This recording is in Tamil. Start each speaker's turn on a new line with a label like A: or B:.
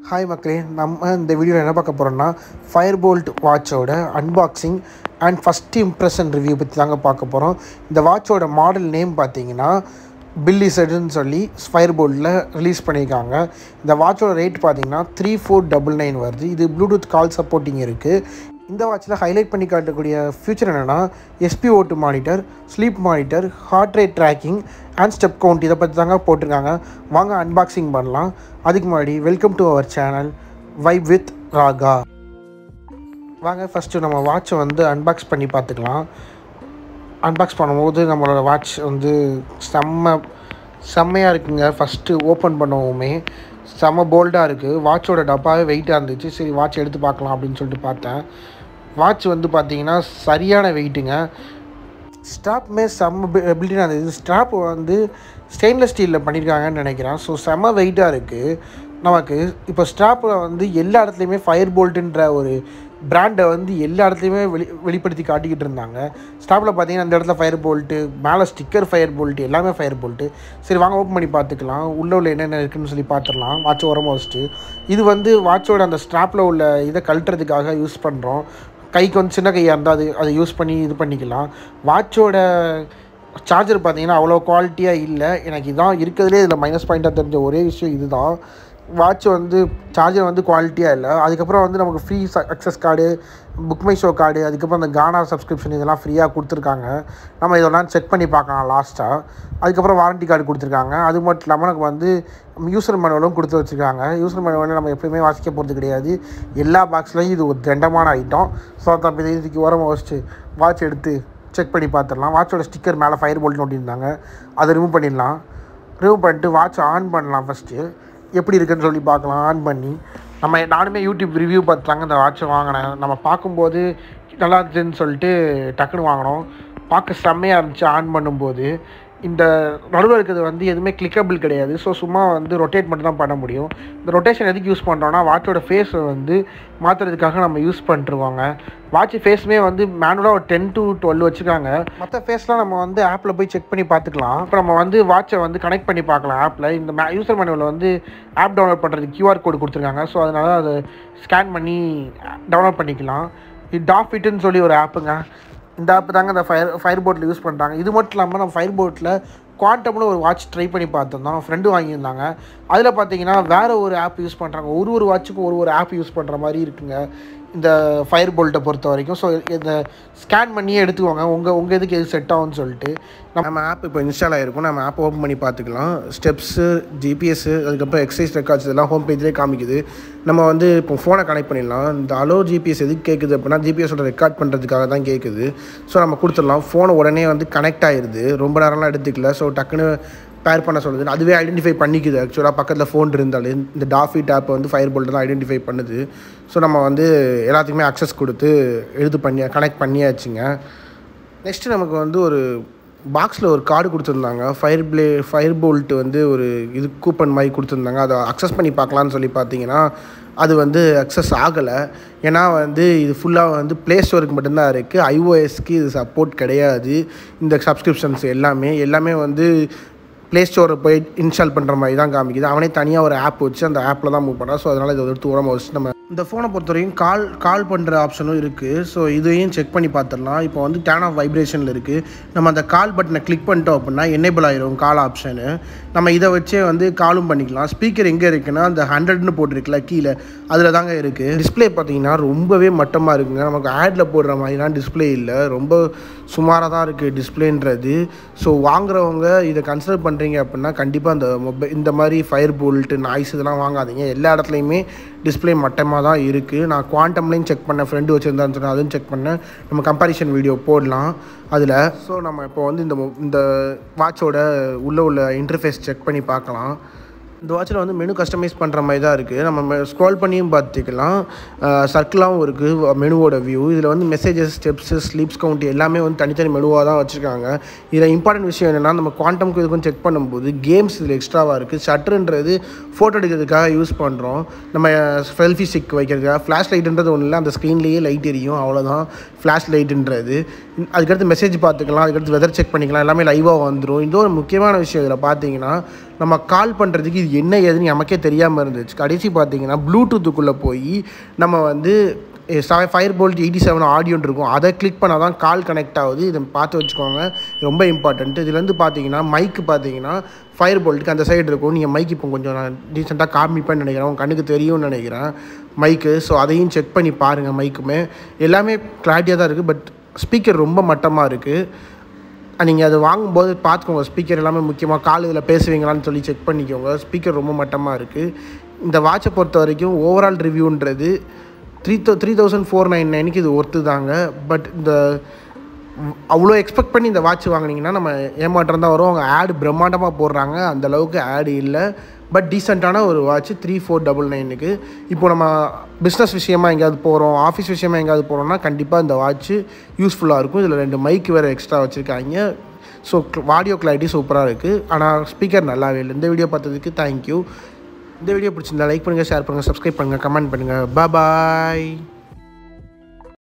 A: ஹாய் மக்களே நம்ம இந்த வீடியோவில் என்ன பார்க்க போகிறோம்னா ஃபயர் போல்ட் வாட்சோட unboxing and first impression review பற்றி தாங்க பார்க்க போகிறோம் இந்த வாட்சோட மாடல் நேம் பார்த்தீங்கன்னா பில்லி செட்டுன்னு சொல்லி ஃபயர் போல்ட்டில் ரிலீஸ் பண்ணியிருக்காங்க இந்த வாட்சோட ரேட் பார்த்தீங்கன்னா த்ரீ ஃபோர் டபுள் நைன் வருது இது ப்ளூடூத் கால் சப்போர்ட்டிங் இருக்குது இந்த வாட்சில் ஹைலைட் பண்ணி காட்டக்கூடிய ஃபியூச்சர் என்னென்னா எஸ்பி ஓட்டு monitor sleep monitor heart rate tracking and step count இதை பற்றி தாங்க போட்டிருக்காங்க வாங்க அன்பாக்சிங் பண்ணலாம் அதுக்கு முன்னாடி welcome to our channel vibe with Raga வாங்க ஃபஸ்ட்டு நம்ம வாட்சை வந்து அன்பாக்ஸ் பண்ணி பார்த்துக்கலாம் அன்பாக்ஸ் பண்ணும்போது நம்மளோட வாட்ச் வந்து செம்ம செம்மையாக இருக்குங்க ஃபஸ்ட்டு ஓப்பன் பண்ணுவோமே செம்ம போல்டாக இருக்குது வாட்சோட டப்பாவே வெயிட்டாக இருந்துச்சு சரி வாட்ச் எடுத்து பார்க்கலாம் அப்படின்னு சொல்லிட்டு பார்த்தேன் வாட்ச் வந்து பார்த்தீங்கன்னா சரியான வெயிட்டுங்க ஸ்ட்ராப்புமே செம்ம எபிலிட்டியாக இருந்தது ஸ்ட்ராப் வந்து ஸ்டெயின்லெஸ் ஸ்டீலில் பண்ணியிருக்காங்கன்னு நினைக்கிறேன் ஸோ செம்ம வெயிட்டாக இருக்குது நமக்கு இப்போ ஸ்ட்ராப்பில் வந்து எல்லா இடத்துலையுமே ஃபயர் போல்ட்டுன்ற ஒரு பிராண்டை வந்து எல்லா இடத்துலையுமே வெளி வெளிப்படுத்தி காட்டிக்கிட்டு இருந்தாங்க ஸ்டாப்பில் பார்த்தீங்கன்னா அந்த இடத்துல ஃபயர் போல்ட்டு மேலே ஸ்டிக்கர் ஃபயர் போல்ட்டு எல்லாமே ஃபயர் போல்ட்டு சரி வாங்க ஓப்பன் பண்ணி பார்த்துக்கலாம் உள்ளே உள்ள என்னென்ன இருக்குன்னு சொல்லி பார்த்துடலாம் வாட்ச் உரமாக வச்சுட்டு இது வந்து வாட்சோட அந்த ஸ்ட்ராப்பில் உள்ள இதை கழட்டுறதுக்காக யூஸ் பண்ணுறோம் கைக்கு வந்து சின்ன கையாக இருந்தால் அது அதை யூஸ் பண்ணி இது பண்ணிக்கலாம் வாட்சோட சார்ஜர் பார்த்தீங்கன்னா அவ்வளோ குவாலிட்டியாக இல்லை எனக்கு இதான் இருக்கிறதுலே இதில் மைனஸ் பாயிண்ட்டாக தெரிஞ்ச ஒரே விஷயம் இதுதான் வாட்ச் வந்து சார்ஜர் வந்து குவாலிட்டியாக இல்லை அதுக்கப்புறம் வந்து நமக்கு free access card BookMyShow card அதுக்கப்புறம் அந்த கானா சப்ஸ்கிரிப்ஷன் இதெல்லாம் ஃப்ரீயாக கொடுத்துருக்காங்க நம்ம இதெல்லாம் செக் பண்ணி பார்க்கலாம் லாஸ்ட்டாக அதுக்கப்புறம் வாரண்டி கார்டு கொடுத்துருக்காங்க அது மட்டும் இல்லாமல் நமக்கு வந்து யூசர் மேனுவலும் கொடுத்து வச்சுருக்காங்க யூசர் மேனுவலில் நம்ம எப்பயுமே வாசிக்க போகிறது கிடையாது எல்லா பாக்ஸ்லையும் இது ஒரு தண்டமான ஐட்டம் ஸோ அதை இதுக்கு உரமாக வச்சுட்டு வாட்ச் எடுத்து செக் பண்ணி பார்த்துடலாம் வாட்சோட ஸ்டிக்கர் மேலே ஃபயர் போல்ட்னு ஒட்டியிருந்தாங்க அதை ரிமூவ் பண்ணிடலாம் ரிமூவ் பண்ணிட்டு வாட்ச் ஆன் பண்ணலாம் ஃபஸ்ட்டு எப்படி இருக்குன்னு சொல்லி பார்க்கலாம் ஆன் பண்ணி நம்ம நானுமே யூடியூப் ரிவ்யூ பார்த்துலாங்க இந்த வாட்சை வாங்கினேன் நம்ம பார்க்கும்போது நல்லா இருந்துச்சுன்னு சொல்லிட்டு டக்குன்னு வாங்கினோம் பார்க்க செம்மையாக இருந்துச்சு ஆன் பண்ணும்போது இந்த நடுவில் இருக்கிறது வந்து எதுவுமே கிளிக்கபிள் கிடையாது ஸோ சும்மா வந்து ரொட்டேட் மட்டும் தான் பண்ண முடியும் இந்த ரொட்டேஷன் எதுக்கு யூஸ் பண்ணுறோன்னா வாட்சோட ஃபேஸை வந்து மாற்றுறதுக்காக நம்ம யூஸ் பண்ணிருவாங்க வாட்ச் ஃபேஸுமே வந்து மேனுவலாக ஒரு டென் டு டுவெல் வச்சுருக்காங்க மற்ற ஃபேஸ்லாம் நம்ம வந்து ஆப்பில் போய் செக் பண்ணி பார்த்துக்கலாம் இப்போ நம்ம வந்து வாட்சை வந்து கனெக்ட் பண்ணி பார்க்கலாம் ஆப்பில் இந்த மே யூசர் மேனுவலில் வந்து ஆப் டவுன்லோட் பண்ணுறதுக்கு கியூஆர் கோடு கொடுத்துருக்காங்க ஸோ அதனால் அதை ஸ்கேன் பண்ணி டவுன்லோட் பண்ணிக்கலாம் இது டாப் இட்டுன்னு சொல்லி ஒரு ஆப்புங்க இந்த ஆப் தாங்க இந்த ஃபயர் ஃபயர் போட்டில் யூஸ் பண்ணுறாங்க இது மட்டும் இல்லாமல் நம்ம ஃபயர் போட்டில் குவாண்டம்னு ஒரு வாட்ச் ட்ரை பண்ணி பார்த்துருந்தோம் ஃப்ரெண்டு வாங்கியிருந்தாங்க அதில் பார்த்தீங்கன்னா வேறு ஒரு ஆப் யூஸ் பண்ணுறாங்க ஒரு ஒரு வாட்சுக்கும் ஒரு ஒரு ஆப் யூஸ் பண்ணுற மாதிரி இருக்குங்க இந்த ஃபயர் போல்ட்டை பொறுத்த வரைக்கும் ஸோ இதை ஸ்கேன் பண்ணியே எடுத்துக்கோங்க உங்கள் உங்கள் எதுக்கு எது செட் ஆகும்னு சொல்லிட்டு நம்ம ஆப் இப்போ இன்ஸ்டால் ஆகிருக்கும் நம்ம ஆப் ஓப்பன் பண்ணி பார்த்துக்கலாம் ஸ்டெப்ஸு ஜிபிஎஸ்ஸு அதுக்கப்புறம் எக்ஸசைஸ் ரெக்கார்ட்ஸ் இதெல்லாம் ஹோம் பேஜ்லேயே காமிக்குது நம்ம வந்து இப்போ ஃபோனை கனெக்ட் பண்ணிடலாம் இந்த அலோ ஜிபிஎஸ் எதுக்கு கேட்குது அப்படின்னா ஜிபிஎஸோட ரெக்கார்ட் பண்ணுறதுக்காக தான் கேட்குது ஸோ நம்ம கொடுத்துடலாம் ஃபோனை உடனே வந்து கனெக்ட் ஆகிடுது ரொம்ப நேரம்லாம் எடுத்துக்கல ஸோ டக்குன்னு பேர் பண்ண சொல்லுது அதுவே ஐடென்டிஃபை பண்ணிக்குது ஆக்சுவலாக பக்கத்தில் ஃபோன் இருந்தாலே இந்த டாஃபி டேப் வந்து ஃபயர் போல்ட் தான் ஐடென்டிஃபை பண்ணுது ஸோ நம்ம வந்து எல்லாத்துக்குமே அக்சஸ் கொடுத்து எழுது பண்ணி கனெக்ட் பண்ணியாச்சுங்க நெக்ஸ்ட்டு நமக்கு வந்து ஒரு பாக்ஸில் ஒரு கார்டு கொடுத்துருந்தாங்க ஃபயர் பிளே ஃபயர் போல்ட் வந்து ஒரு இது கூப்பன் மாதிரி கொடுத்துருந்தாங்க அதை அக்சஸ் பண்ணி பார்க்கலான்னு சொல்லி பார்த்தீங்கன்னா அது வந்து அக்சஸ் ஆகலை ஏன்னா வந்து இது ஃபுல்லாக வந்து ப்ளே ஸ்டோருக்கு மட்டும்தான் இருக்குது ஐஓஎஸ்க்கு இது சப்போர்ட் கிடையாது இந்த சப்ஸ்கிரிப்ஷன்ஸ் எல்லாமே எல்லாமே வந்து ப்ளே ஸ்டோரை போய் இன்ஸ்டால் பண்ணுற மாதிரி தான் காமிக்குது அவனே தனியாக ஒரு ஆப் வச்சு அந்த ஆப்பில் தான் மூவ் பண்ணுறான் ஸோ அதனால் இதை எடுத்து உரமாக வச்சு நம்ம இந்த ஃபோனை பொறுத்த வரைக்கும் கால் கால் பண்ணுற ஆப்ஷனும் இருக்குது ஸோ இதையும் செக் பண்ணி பார்த்துடலாம் இப்போ வந்து டேன் ஆஃப் வைப்ரேஷனில் இருக்குது நம்ம அந்த கால் பட்டனை கிளிக் பண்ணிட்டோம் அப்படின்னா என்னேபிள் ஆயிரும் கால் ஆப்ஷனு நம்ம இதை வச்சே வந்து காலும் பண்ணிக்கலாம் ஸ்பீக்கர் எங்கே இருக்குன்னா அந்த ஹண்ட்ரட்னு போட்டிருக்குல்ல கீழே அதில் தாங்க இருக்குது டிஸ்பிளே பார்த்தீங்கன்னா ரொம்பவே மட்டமாக இருக்குங்க நமக்கு ஆடில் போடுற மாதிரிலாம் டிஸ்பிளே இல்லை ரொம்ப சுமாராக தான் இருக்குது டிஸ்பிளேன்றது ஸோ வாங்குறவங்க இதை கன்சிடர் பண்ணுறீங்க அப்படின்னா கண்டிப்பாக அந்த மொபைல் இந்த மாதிரி ஃபயர் போல்ட்டு நாய்ஸ் இதெல்லாம் வாங்காதீங்க எல்லா இடத்துலையுமே டிஸ்பிளே மட்டமாக தான் இருக்குது நான் குவாண்டம்லேயும் செக் பண்ணேன் ஃப்ரெண்டு வச்சுருந்தான்னு சொன்னேன் அதுவும் செக் பண்ணேன் நம்ம கம்பாரிஷன் வீடியோ போடலாம் அதில் ஸோ நம்ம இப்போ வந்து இந்த இந்த வாட்சோட உள்ளே உள்ள இன்டர்ஃபேஸ் செக் பண்ணி பார்க்கலாம் இந்த வாட்சில் வந்து மெனு கஸ்டமைஸ் பண்ணுற மாதிரி தான் இருக்குது நம்ம ஸ்க்ரோல் பண்ணியும் பார்த்துக்கலாம் சர்க்கிளாகவும் இருக்குது மெனுவோட வியூ இதில் வந்து மெசேஜஸ் ஸ்டெப்ஸு ஸ்லீப்ஸ் கவுண்ட் எல்லாமே வந்து தனித்தனி மெனுவாக தான் வச்சுருக்காங்க இதில் இம்பார்ட்டன்ட் விஷயம் என்னென்னா நம்ம குவாண்டம்க்கு இதுக்கும் செக் பண்ணும்போது கேம்ஸ் இதில் எக்ஸ்ட்ராவாக இருக்குது ஷட்டருன்றது ஃபோட்டோ எடுக்கிறதுக்காக யூஸ் பண்ணுறோம் நம்ம செல்ஃபி ஸ்டிக் வைக்கிறதுக்காக ஃப்ளாஷ் லைட்டுன்றது ஒன்றும் இல்லை அந்த ஸ்க்ரீன்லேயே லைட் எரியும் அவ்வளோதான் ஃப்ளாஷ் லைட்டுன்றது அதுக்கடுத்து மெசேஜ் பார்த்துக்கலாம் அதுக்கடுத்து வெதர் செக் பண்ணிக்கலாம் எல்லாமே லைவாக வந்துடும் இன்னொரு முக்கியமான விஷயம் இதில் பார்த்தீங்கன்னா நம்ம கால் பண்ணுறதுக்கு இது என்ன ஏதுன்னு நமக்கே தெரியாமல் இருந்துச்சு கடைசி பார்த்தீங்கன்னா ப்ளூடூத்துக்குள்ளே போய் நம்ம வந்து ஃபயர் போல்ட் எயிட்டி செவன் ஆடியோன்னு இருக்கும் அதை கிளிக் பண்ணால் தான் கால் கனெக்ட் ஆகுது இதை பார்த்து வச்சுக்கோங்க ரொம்ப இம்பார்ட்டன்ட் இதுலேருந்து பார்த்தீங்கன்னா மைக்கு பார்த்தீங்கன்னா ஃபயர் போல்ட்டுக்கு அந்த சைடு இருக்கும் நீங்கள் மைக் இப்போ கொஞ்சம் நான் டீசெண்டாக காமிப்பேன்னு நினைக்கிறேன் உங்கள் கண்ணுக்கு தெரியும்னு நினைக்கிறேன் மைக்கு ஸோ அதையும் செக் பண்ணி பாருங்கள் மைக்குமே எல்லாமே கிளாரிட்டியாக தான் இருக்குது பட் ஸ்பீக்கர் ரொம்ப மட்டமாக இருக்குது நீங்கள் அது வாங்கும்போது பார்த்துக்கோங்க ஸ்பீக்கர் எல்லாமே முக்கியமாக கால் இதில் பேசுவீங்களான்னு சொல்லி செக் பண்ணிக்கோங்க ஸ்பீக்கர் ரொம்ப மட்டமாக இருக்குது இந்த வாட்சை பொறுத்த வரைக்கும் ஓவரால் ரிவ்யூன்றது த்ரீ தௌ த்ரீ தௌசண்ட் ஃபோர் நைன் நைனுக்கு இது ஒர்த்து தாங்க பட் இந்த அவ்வளோ எக்ஸ்பெக்ட் பண்ணி இந்த வாட்ச் வாங்கினீங்கன்னா நம்ம ஏமாற்றம் தான் வரும் அவங்க ஆடு பிரம்மாண்டமாக போடுறாங்க அந்த அளவுக்கு ஆடு இல்லை பட் டீசெண்டான ஒரு வாட்ச் த்ரீ ஃபோர் டபுள் நைனுக்கு இப்போ நம்ம பிஸ்னஸ் விஷயமா எங்கேயாவது போகிறோம் ஆஃபீஸ் விஷயமா எங்கேயாவது போகிறோம்னா கண்டிப்பாக இந்த வாட்ச் யூஸ்ஃபுல்லாக இருக்கும் இதில் ரெண்டு மைக் வேறு எக்ஸ்ட்ரா வச்சுருக்காங்க ஸோ ஆடியோ கிளாரிட்டி சூப்பராக இருக்குது ஆனால் ஸ்பீக்கர் நல்லாவே இல்லை இந்த வீடியோ பார்த்ததுக்கு தேங்க்யூ இந்த வீடியோ பிடிச்சிருந்தா லைக் பண்ணுங்கள் ஷேர் பண்ணுங்கள் சப்ஸ்கிரைப் பண்ணுங்கள் கமெண்ட் பண்ணுங்கள் பாய்